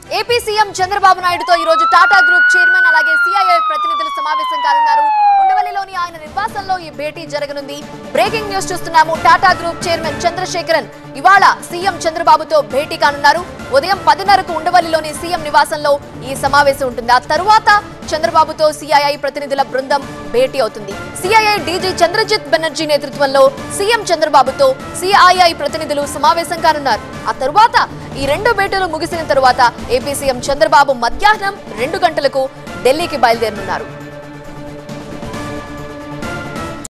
AP CM Chandrababu నాయుడుతో ఈ రోజు టాటా గ్రూప్ చైర్మన్ అలాగే సిఐఐ ప్రతినిధులు సమావేశం కానున్నారు ఉండవల్లిలోని ఆయన నివాసంలో ఈ భేటీ జరగనుంది బ్రేకింగ్ న్యూస్ చూస్తున్నాము టాటా గ్రూప్ చైర్మన్ చంద్రశేఖరన్ ఇవాళ సీఎం చంద్రబాబుతో భేటీ కానున్నారు ఉదయం పదిన్నరకు ఉండవల్లిలోని సీఎం నివాసంలో ఈ సమావేశం ఉంటుంది ఆ తరువాత చంద్రబాబుతో సిఐఐ ప్రతినిధుల బృందం భేటీ అవుతుంది సిఐఐ డీజీ చంద్రజిత్ బెనర్జీ నేతృత్వంలో సీఎం చంద్రబాబుతో సిఐఐ ప్రతినిధులు సమావేశం కానున్నారు ఆ తరువాత ఈ రెండు భేటీలు ముగిసిన తరువాత ఏపీ సీఎం చంద్రబాబు మధ్యాహ్నం రెండు గంటలకు ఢిల్లీకి బయలుదేరనున్నారు